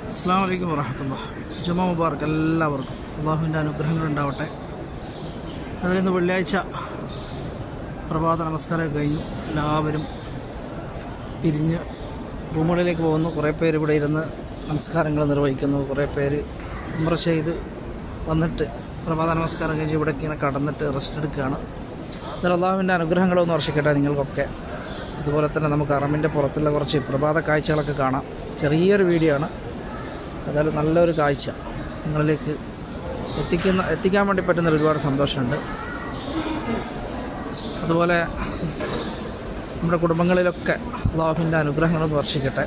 അസ്സാം വലൈക്കും വറഹമത്തുള്ള ജുമ മുബാർക്ക് എല്ലാവർക്കും അള്ളാഹുവിൻ്റെ അനുഗ്രഹങ്ങൾ ഉണ്ടാവട്ടെ അതിലിന്ന് വെള്ളിയാഴ്ച പ്രഭാത നമസ്കാരമൊക്കെ കഴിഞ്ഞു എല്ലാവരും പിരിഞ്ഞ് റൂമുകളിലേക്ക് പോകുന്നു കുറേ പേര് ഇവിടെ ഇരുന്ന് നമസ്കാരങ്ങൾ നിർവഹിക്കുന്നു കുറേ പേര് ഉമ്ര ചെയ്ത് വന്നിട്ട് പ്രഭാത നമസ്കാരം കഴിഞ്ഞ് ഇവിടെ ഇങ്ങനെ കടന്നിട്ട് റെസ്റ്റ് എടുക്കുകയാണ് എന്നാൽ അള്ളാഹുവിൻ്റെ അനുഗ്രഹങ്ങളൊന്ന് വർഷിക്കട്ടെ നിങ്ങൾക്കൊക്കെ അതുപോലെ തന്നെ നമുക്ക് അറമിൻ്റെ പുറത്തുള്ള കുറച്ച് പ്രഭാത കാഴ്ചകളൊക്കെ കാണാം ചെറിയൊരു വീഡിയോ ആണ് ഏതായാലും നല്ലൊരു കാഴ്ച നിങ്ങളിലേക്ക് എത്തിക്കുന്ന എത്തിക്കാൻ വേണ്ടി പറ്റുന്നതിൽ ഒരുപാട് സന്തോഷമുണ്ട് അതുപോലെ നമ്മുടെ കുടുംബങ്ങളിലൊക്കെ അള്ളാഹുവിൻ്റെ അനുഗ്രഹങ്ങളൊന്ന് വർഷിക്കട്ടെ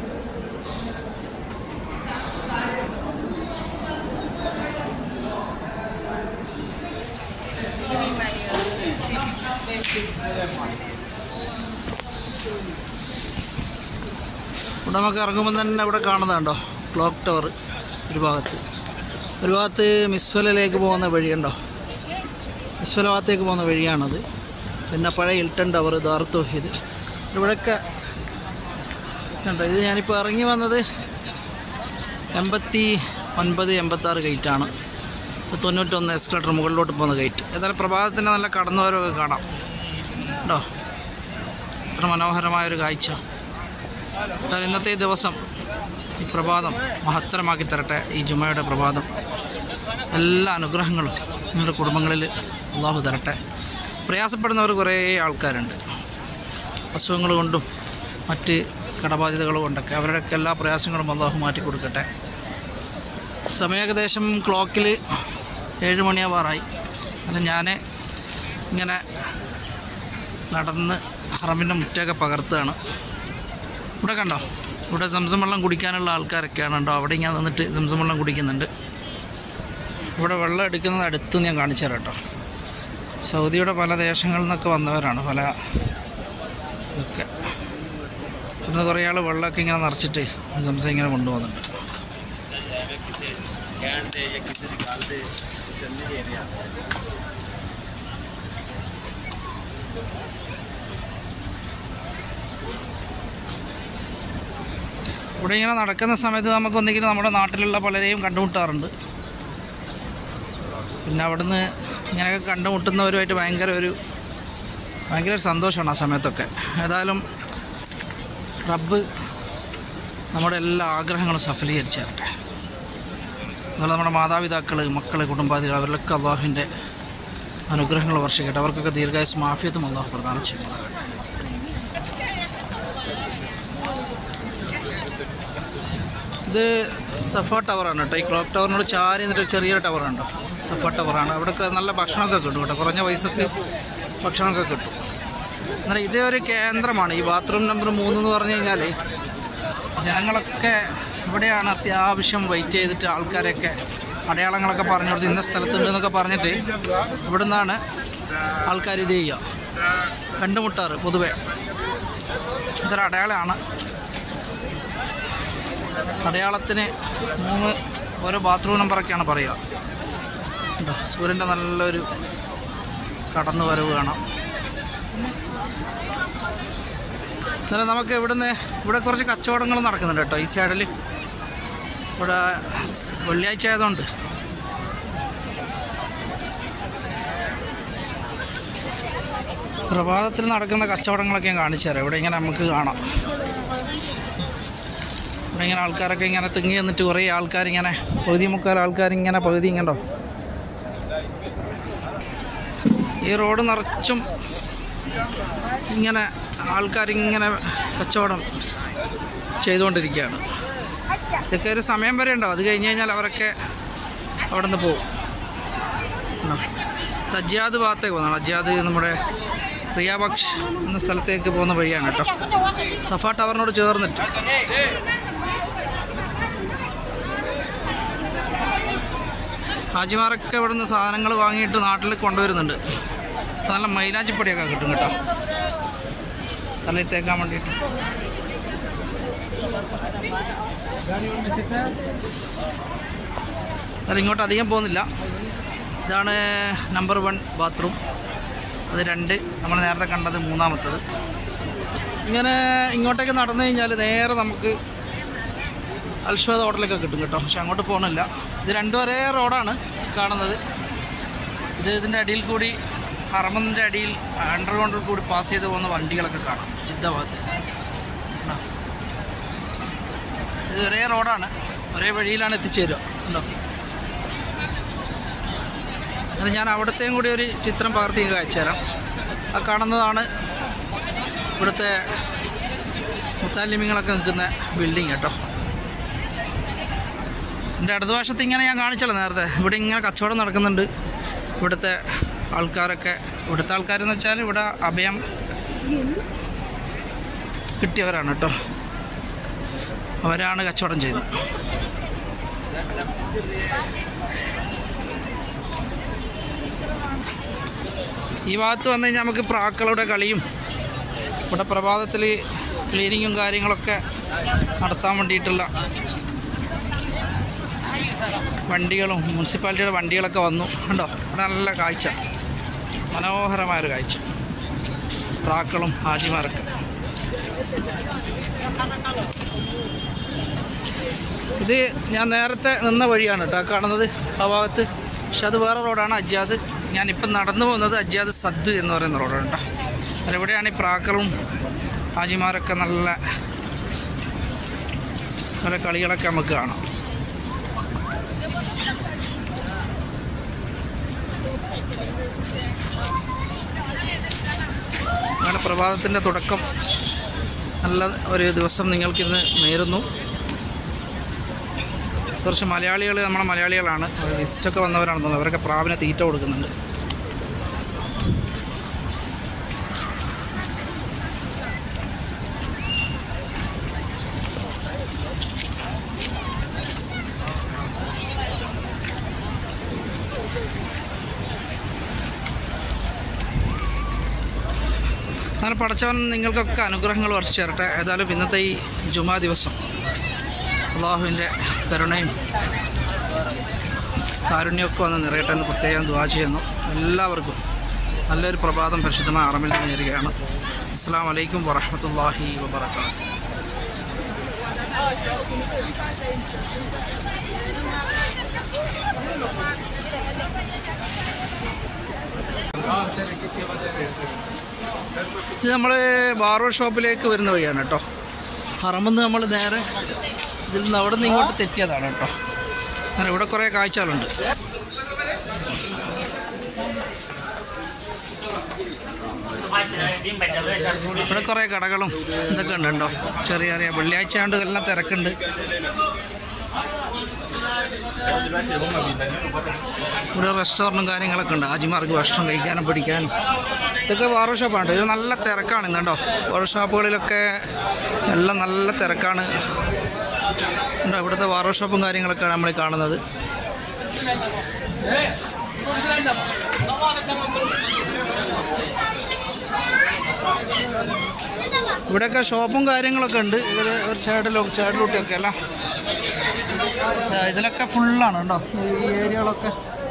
ഇവിടെ നമുക്ക് ഇറങ്ങുമ്പോൾ തന്നെ ഇവിടെ കാണുന്നതുണ്ടോ ക്ലോക്ക് ടവർ ഒരു ഭാഗത്ത് ഒരു ഭാഗത്ത് മിസ്വലിലേക്ക് പോകുന്ന വഴിയുണ്ടോ മിസ്വല ഭാഗത്തേക്ക് പോകുന്ന വഴിയാണത് പിന്നെ പഴയ ഇൽട്ടൺ ടവർ ദാർത്തോഹിത് ഇവിടെയൊക്കെ കണ്ടോ ഇത് ഞാനിപ്പോൾ ഇറങ്ങി വന്നത് എൺപത്തി ഒൻപത് എൺപത്താറ് ഗേറ്റാണ് ഇത് തൊണ്ണൂറ്റൊന്ന് എസ്കലേറ്റർ മുകളിലോട്ട് പോകുന്ന ഗേറ്റ് ഏതായാലും പ്രഭാതത്തിൻ്റെ നല്ല കടന്നുവരവൊക്കെ കാണാം കേട്ടോ ഇത്ര മനോഹരമായൊരു കാഴ്ച എന്നാൽ ഇന്നത്തെ ഈ ദിവസം ഈ പ്രഭാതം മഹത്തരമാക്കി തരട്ടെ ഈ ജുമയുടെ പ്രഭാതം എല്ലാ അനുഗ്രഹങ്ങളും നിങ്ങളുടെ കുടുംബങ്ങളിൽ അള്ളാഹു തരട്ടെ പ്രയാസപ്പെടുന്നവർ കുറേ ആൾക്കാരുണ്ട് അസുഖങ്ങൾ കൊണ്ടും മറ്റ് കടബാധ്യതകൾ കൊണ്ടൊക്കെ അവരുടെയൊക്കെ എല്ലാ പ്രയാസങ്ങളും അള്ളാഹു മാറ്റി കൊടുക്കട്ടെ സമയം ഏകദേശം ക്ലോക്കിൽ ഏഴ് മണിയാവാറായി അങ്ങനെ ഞാൻ ഇങ്ങനെ നടന്ന് ഹറമിൻ്റെ മുറ്റൊക്കെ പകർത്തുകയാണ് ഇവിടെ കണ്ടോ ഇവിടെ സംസം വെള്ളം കുടിക്കാനുള്ള ആൾക്കാരൊക്കെയാണ് കേട്ടോ അവിടെ ഇങ്ങനെ നിന്നിട്ട് സംസം വെള്ളം കുടിക്കുന്നുണ്ട് ഇവിടെ വെള്ളം എടുക്കുന്നത് അടുത്ത് ഞാൻ കാണിച്ചു തരാം കേട്ടോ സൗദിയുടെ പല ദേശങ്ങളിൽ നിന്നൊക്കെ വന്നവരാണ് പല ഇതൊക്കെ ഇവിടുന്ന് കുറേ ആൾ വെള്ളമൊക്കെ ഇങ്ങനെ നിറച്ചിട്ട് സംസം ഇങ്ങനെ കൊണ്ടുപോകുന്നുണ്ട് ഇവിടെ ഇങ്ങനെ നടക്കുന്ന സമയത്ത് നമുക്ക് ഒന്നെങ്കിലും നമ്മുടെ നാട്ടിലുള്ള പലരെയും കണ്ടുമുട്ടാറുണ്ട് പിന്നെ അവിടുന്ന് ഇങ്ങനെയൊക്കെ കണ്ടുമുട്ടുന്നവരുമായിട്ട് ഭയങ്കര ഒരു ഭയങ്കര ഒരു സന്തോഷമാണ് ആ സമയത്തൊക്കെ ഏതായാലും റബ്ബ് നമ്മുടെ എല്ലാ ആഗ്രഹങ്ങളും സഫലീകരിച്ചു തരട്ടെ അതുപോലെ നമ്മുടെ മാതാപിതാക്കൾ മക്കൾ കുടുംബാദികൾ അവരിലൊക്കെ അള്ളാഹുവിൻ്റെ അനുഗ്രഹങ്ങൾ വർഷിക്കട്ടെ അവർക്കൊക്കെ ദീർഘായുസ് മാഫിയത്തും അള്ളാഹു പ്രദാനം ചെയ്യുന്നതാകട്ടെ ഇത് സഫ ടവറാണ് കേട്ടോ ഈ ക്ലോക്ക് ടവറിനോട് ചാരി എന്നിട്ട് ചെറിയൊരു ടവറുണ്ടോ സഫ ടവറാണ് അവിടെയൊക്കെ നല്ല ഭക്ഷണമൊക്കെ കിട്ടും കേട്ടോ കുറഞ്ഞ പൈസക്ക് ഭക്ഷണമൊക്കെ കിട്ടും എന്നാൽ ഇതേ ഒരു കേന്ദ്രമാണ് ഈ ബാത്റൂം നമ്പർ മൂന്ന് എന്ന് പറഞ്ഞു കഴിഞ്ഞാൽ ജനങ്ങളൊക്കെ ഇവിടെയാണ് അത്യാവശ്യം വെയിറ്റ് ചെയ്തിട്ട് ആൾക്കാരെയൊക്കെ അടയാളങ്ങളൊക്കെ പറഞ്ഞു കൊടുത്ത് ഇന്ന സ്ഥലത്തുണ്ട് എന്നൊക്കെ പറഞ്ഞിട്ട് ഇവിടെ നിന്നാണ് ആൾക്കാർ ഇത് ചെയ്യുക കണ്ടുമുട്ടാറ് പൊതുവെ ഇതൊരു അടയാളമാണ് അടയാളത്തിന് മൂന്ന് ഓരോ ബാത്റൂം നമ്പറൊക്കെയാണ് പറയുക ഉണ്ടോ സൂര്യൻ്റെ നല്ലൊരു കടന്നു വരവ് കാണാം എന്നാലും നമുക്ക് ഇവിടുന്ന് ഇവിടെ കുറച്ച് കച്ചവടങ്ങൾ നടക്കുന്നുണ്ട് കേട്ടോ ഈ സൈഡിൽ ഇവിടെ വെള്ളിയാഴ്ച ആയതുകൊണ്ട് പ്രഭാതത്തിൽ നടക്കുന്ന കച്ചവടങ്ങളൊക്കെ ഞാൻ കാണിച്ചു തരാം ഇവിടെ ഇങ്ങനെ നമുക്ക് കാണാം ഇവിടെ ഇങ്ങനെ ആൾക്കാരൊക്കെ ഇങ്ങനെ തിങ്ങി നിന്നിട്ട് കുറേ ആൾക്കാരിങ്ങനെ പകുതി മുക്കാൽ ആൾക്കാരിങ്ങനെ പകുതി ഇങ്ങണ്ടോ ഈ റോഡ് നിറച്ചും ഇങ്ങനെ ആൾക്കാരിങ്ങനെ കച്ചവടം ചെയ്തുകൊണ്ടിരിക്കുകയാണ് ഇതൊക്കെ ഒരു സമയം വരെ ഉണ്ടാവും അത് കഴിഞ്ഞ് കഴിഞ്ഞാൽ അവരൊക്കെ അവിടെ നിന്ന് പോകും അജ്യാദ് ഭാഗത്തേക്ക് പോകുന്നതാണ് അജ്യാദ് നമ്മുടെ റിയാബക്ഷ് എന്ന സ്ഥലത്തേക്ക് പോകുന്ന വഴിയാണ് കേട്ടോ സഫ ടവറിനോട് ചേർന്നിട്ട് ഹാജിമാരൊക്കെ ഇവിടുന്ന് സാധനങ്ങൾ വാങ്ങിയിട്ട് നാട്ടിൽ കൊണ്ടുവരുന്നുണ്ട് നല്ല മൈലാഞ്ചിപ്പൊടിയൊക്കെ കിട്ടും കേട്ടോ തലയിൽ തേക്കാൻ വേണ്ടിയിട്ട് അത് ഇങ്ങോട്ട് അധികം പോകുന്നില്ല ഇതാണ് നമ്പർ വൺ ബാത്റൂം അത് രണ്ട് നമ്മൾ നേരത്തെ കണ്ടത് മൂന്നാമത്തത് ഇങ്ങനെ ഇങ്ങോട്ടേക്ക് നടന്നു കഴിഞ്ഞാൽ നേരെ നമുക്ക് അൽഷ്വാദ് ഹോട്ടലൊക്കെ കിട്ടും കേട്ടോ പക്ഷെ അങ്ങോട്ട് പോകണില്ല ഇത് രണ്ടും ഒരേ റോഡാണ് കാണുന്നത് ഇത് ഇതിൻ്റെ അടിയിൽ കൂടി ഹറമത്തിൻ്റെ അടിയിൽ അണ്ടർഗ്രൗണ്ടിൽ കൂടി പാസ് ചെയ്ത് പോകുന്ന വണ്ടികളൊക്കെ കാണാം ജിദ്ദ ഭാഗത്ത് കണ്ടോ? ഇത് ഒരേ റോഡാണ് ഒരേ വഴിയിലാണ് എത്തിച്ചേരുക ഉണ്ടോ അത് ഞാൻ അവിടത്തെയും കൂടി ഒരു ചിത്രം പകർത്തി നിങ്ങൾക്ക് അയച്ചു തരാം ആ കാണുന്നതാണ് ഇവിടുത്തെ മുത്താലിമിങ്ങളൊക്കെ നിൽക്കുന്ന ബിൽഡിംഗ് കേട്ടോ എൻ്റെ അടുത്ത വശത്ത് ഇങ്ങനെ ഞാൻ കാണിച്ചല്ലോ നേരത്തെ ഇവിടെ ഇങ്ങനെ കച്ചവടം നടക്കുന്നുണ്ട് ഇവിടുത്തെ ആൾക്കാരൊക്കെ ഇവിടുത്തെ ആൾക്കാരെന്ന് വെച്ചാൽ ഇവിടെ അഭയം കിട്ടിയവരാണ് കേട്ടോ അവരാണ് കച്ചവടം ചെയ്യുന്നത് ഈ ഭാഗത്ത് വന്നു കഴിഞ്ഞാൽ നമുക്ക് പ്രാക്കളുടെ കളിയും ഇവിടെ പ്രഭാതത്തിൽ ക്ലീനിങ്ങും കാര്യങ്ങളൊക്കെ നടത്താൻ വേണ്ടിയിട്ടുള്ള വണ്ടികളും മുനിസിപ്പാലിറ്റിയുടെ വണ്ടികളൊക്കെ വന്നു കണ്ടോ ഇവിടെ നല്ല കാഴ്ച മനോഹരമായൊരു കാഴ്ച പ്രാക്കളും ഹാജിമാരൊക്കെ ഇത് ഞാൻ നേരത്തെ നിന്ന വഴിയാണ് കേട്ടോ ആ കാണുന്നത് ആ ഭാഗത്ത് പക്ഷെ അത് വേറെ റോഡാണ് അജ്ജാദ് ഞാനിപ്പം നടന്നു പോകുന്നത് അജ്ജാദ് സദ് എന്ന് പറയുന്ന റോഡാണ് കേട്ടോ അതിവിടെയാണ് ഈ പ്രാക്കളും ഹാജിമാരൊക്കെ നല്ല നല്ല കളികളൊക്കെ നമുക്ക് കാണാം അങ്ങനെ പ്രഭാതത്തിൻ്റെ തുടക്കം നല്ല ഒരു ദിവസം നിങ്ങൾക്കിന്ന് നേരുന്നു കുറച്ച് മലയാളികൾ നമ്മുടെ മലയാളികളാണ് ലിസ്റ്റൊക്കെ വന്നവരാണെന്ന് തോന്നുന്നു അവരൊക്കെ പ്രാവിനെ തീറ്റ കൊടുക്കുന്നുണ്ട് അങ്ങനെ പടച്ചവൻ നിങ്ങൾക്കൊക്കെ അനുഗ്രഹങ്ങൾ വർഷിച്ചു തരട്ടെ ഏതായാലും ഇന്നത്തെ ഈ ജുമാ ദിവസം അള്ളാഹുവിൻ്റെ കരുണയും കാരുണ്യമൊക്കെ വന്ന് നിറയട്ടെ എന്ന് പ്രത്യേകം ദുവാ ചെയ്യുന്നു എല്ലാവർക്കും നല്ലൊരു പ്രഭാതം പരിശുദ്ധമായ അറമിൽ നേരുകയാണ് അസ്സാം വലൈക്കും വറഹമത്തല്ലാഹി വബർക്കാത്തു ഇത് നമ്മൾ ബാർബർ ഷോപ്പിലേക്ക് വരുന്ന വഴിയാണ് കേട്ടോ ഹറമെന്ന് നമ്മൾ നേരെ ഇതിൽ നിന്ന് അവിടെ നിന്ന് ഇങ്ങോട്ട് തെറ്റിയതാണ് കേട്ടോ അങ്ങനെ ഇവിടെ കുറേ കാഴ്ചകളുണ്ട് ഇവിടെ കുറേ കടകളും ഇതൊക്കെ ഉണ്ട് കേട്ടോ ചെറിയ ചെറിയ വെള്ളിയാഴ്ച ആണ്ട് എല്ലാം തിരക്കുണ്ട് ഇവിടെ റെസ്റ്റോറൻറ്റും കാര്യങ്ങളൊക്കെ ഉണ്ട് ആജിമാർക്ക് ഭക്ഷണം കഴിക്കാനും പിടിക്കാനും ഇതൊക്കെ വാറോ ഷോപ്പാണ് ഇത് നല്ല തിരക്കാണ് ഇന്ന് കേട്ടോ വാറോ ഷോപ്പുകളിലൊക്കെ എല്ലാം നല്ല തിരക്കാണ് ഉണ്ടോ ഇവിടുത്തെ വാറോ ഷോപ്പും കാര്യങ്ങളൊക്കെയാണ് നമ്മൾ ഈ കാണുന്നത് ഇവിടെയൊക്കെ ഷോപ്പും കാര്യങ്ങളൊക്കെ ഉണ്ട് ഇതിൽ ഒരു സൈഡിലും സൈഡിലോട്ടൊക്കെ അല്ല ആ, ഇതിലൊക്കെ ഫുള്ളാണ് കേട്ടോ ഈ ഏരിയകളൊക്കെ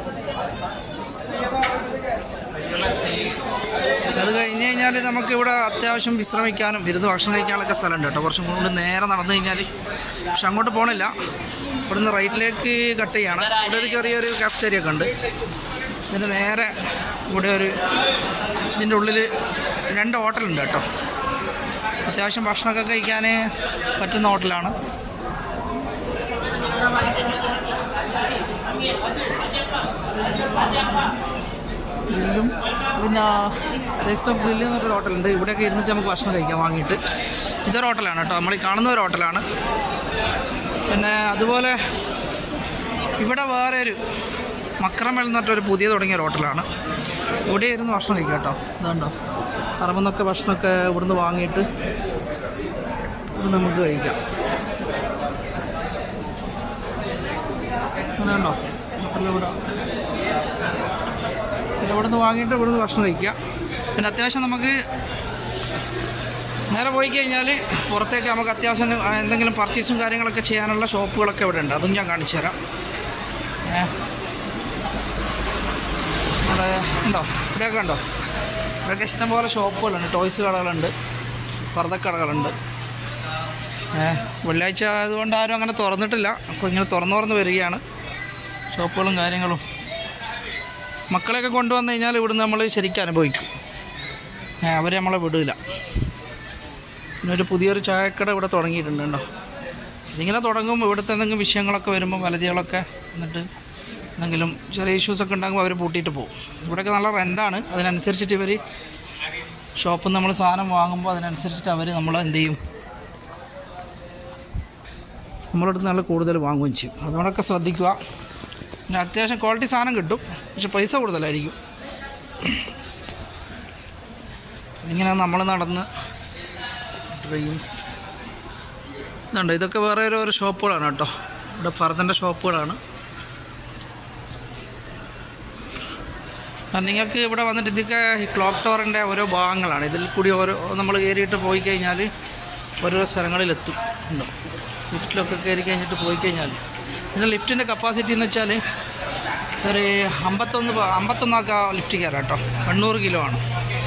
അത് കഴിഞ്ഞ് കഴിഞ്ഞാൽ നമുക്ക് ഇവിടെ അത്യാവശ്യം വിശ്രമിക്കാനും ഇരുന്ന് ഭക്ഷണം കഴിക്കാനൊക്കെ സ്ഥലമുണ്ട് കേട്ടോ കുറച്ചും കൂടി നേരെ നടന്നു കഴിഞ്ഞാൽ പക്ഷെ അങ്ങോട്ട് പോകണില്ല ഇവിടുന്ന് റൈറ്റിലേക്ക് കട്ട് ചെയ്യണം ഇവിടെ ഒരു ചെറിയൊരു കാഫ്റ്റേരിയ ഒക്കെ ഉണ്ട് ഇതിൻ്റെ നേരെ ഇവിടെ ഒരു ഇതിൻ്റെ ഉള്ളിൽ രണ്ട് ഹോട്ടലുണ്ട് കേട്ടോ അത്യാവശ്യം ഭക്ഷണമൊക്കെ കഴിക്കാൻ പറ്റുന്ന ഹോട്ടലാണ് ഗ്രില്ലും പിന്നെ ടേസ്റ്റ് ഓഫ് ഗ്രില്ല് എന്നൊരു ഹോട്ടലുണ്ട് ഇവിടെയൊക്കെ ഇരുന്നിട്ട് നമുക്ക് ഭക്ഷണം കഴിക്കാം വാങ്ങിയിട്ട് ഇതൊരു ഹോട്ടലാണ് കേട്ടോ നമ്മൾ ഈ കാണുന്ന ഒരു ഹോട്ടലാണ് പിന്നെ അതുപോലെ ഇവിടെ വേറെ ഒരു മക്രമൽ എന്ന് പറഞ്ഞൊരു പുതിയ തുടങ്ങിയ ഒരു ഹോട്ടലാണ് ഇവിടെ ഇരുന്ന് ഭക്ഷണം കഴിക്കാം കേട്ടോ ഇതുണ്ടോ പറമ്പെന്നൊക്കെ ഭക്ഷണമൊക്കെ ഇവിടുന്ന് വാങ്ങിയിട്ട് ഇവിടെ നമുക്ക് കഴിക്കാം അങ്ങനെ ഉണ്ടോ ഹോട്ടലിൽ ഇവിടെ പിന്നെ ഇവിടുന്ന് വാങ്ങിയിട്ട് ഇവിടുന്ന് ഭക്ഷണം കഴിക്കുക പിന്നെ അത്യാവശ്യം നമുക്ക് നേരെ പോയി കഴിഞ്ഞാൽ പുറത്തേക്ക് നമുക്ക് അത്യാവശ്യം എന്തെങ്കിലും പർച്ചേസും കാര്യങ്ങളൊക്കെ ചെയ്യാനുള്ള ഷോപ്പുകളൊക്കെ ഇവിടെ ഉണ്ട് അതും ഞാൻ കാണിച്ചു തരാം ഏ. ഇവിടെ ഉണ്ടോ ഇവിടെയൊക്കെ ഉണ്ടോ ഇവിടെയൊക്കെ ഇഷ്ടംപോലെ ഷോപ്പുകളുണ്ട് ടോയ്സ് കടകളുണ്ട് പർദ്ദക്കടകളുണ്ട് ഏ, വെള്ളിയാഴ്ച ആയതുകൊണ്ട് ആരും അങ്ങനെ തുറന്നിട്ടില്ല അപ്പോൾ ഇങ്ങനെ തുറന്നു തുറന്ന് വരികയാണ് ഷോപ്പുകളും കാര്യങ്ങളും മക്കളെയൊക്കെ കൊണ്ടുവന്നു കഴിഞ്ഞാൽ ഇവിടുന്ന് നമ്മൾ ശരിക്കും അനുഭവിക്കും അവർ നമ്മളെ വിടില്ല പിന്നെ ഒരു പുതിയൊരു ചായക്കട ഇവിടെ തുടങ്ങിയിട്ടുണ്ട് കേട്ടോ ഇതിങ്ങനെ തുടങ്ങുമ്പോൾ ഇവിടുത്തെ എന്തെങ്കിലും വിഷയങ്ങളൊക്കെ വരുമ്പോൾ വലതികളൊക്കെ എന്നിട്ട് എന്തെങ്കിലും ചെറിയ ഇഷ്യൂസൊക്കെ ഉണ്ടാകുമ്പോൾ അവർ പൂട്ടിയിട്ട് പോകും ഇവിടെയൊക്കെ നല്ല റെൻ്റാണ് അതിനനുസരിച്ചിട്ട് ഇവർ ഷോപ്പിൽ നമ്മൾ സാധനം വാങ്ങുമ്പോൾ അതിനനുസരിച്ചിട്ട് അവർ നമ്മൾ എന്ത് ചെയ്യും നമ്മളടുത്ത് നല്ല കൂടുതൽ വാങ്ങുകയും ചെയ്യും അതുകൊണ്ടൊക്കെ ശ്രദ്ധിക്കുക പിന്നെ അത്യാവശ്യം ക്വാളിറ്റി സാധനം കിട്ടും പക്ഷെ പൈസ കൂടുതലായിരിക്കും ഇങ്ങനെ നമ്മൾ നടന്ന് ഡ്രീംസ് ഇതുണ്ട് ഇതൊക്കെ വേറെ ഓരോ ഓരോ ഷോപ്പുകളാണ് കേട്ടോ ഇവിടെ ഫർദൻ്റെ ഷോപ്പുകളാണ് ആ, നിങ്ങൾക്ക് ഇവിടെ വന്നിട്ട് ഇതൊക്കെ ഈ ക്ലോക്ക് ടവറിൻ്റെ ഓരോ ഭാഗങ്ങളാണ് ഇതിൽ കൂടി ഓരോ നമ്മൾ കയറിയിട്ട് പോയി കഴിഞ്ഞാൽ ഓരോരോ സ്ഥലങ്ങളിലെത്തും ഉണ്ടോ ലിഫ്റ്റിലൊക്കെ കയറി കഴിഞ്ഞിട്ട് പോയി കഴിഞ്ഞാൽ ഇതിൻ്റെ ലിഫ്റ്റിൻ്റെ കപ്പാസിറ്റി എന്ന് വെച്ചാൽ ഒരു അമ്പത്തൊന്ന് പ- അമ്പത്തൊന്നൊക്കെ ലിഫ്റ്റ് കയറാം കേട്ടോ എണ്ണൂറ് കിലോ ആണ്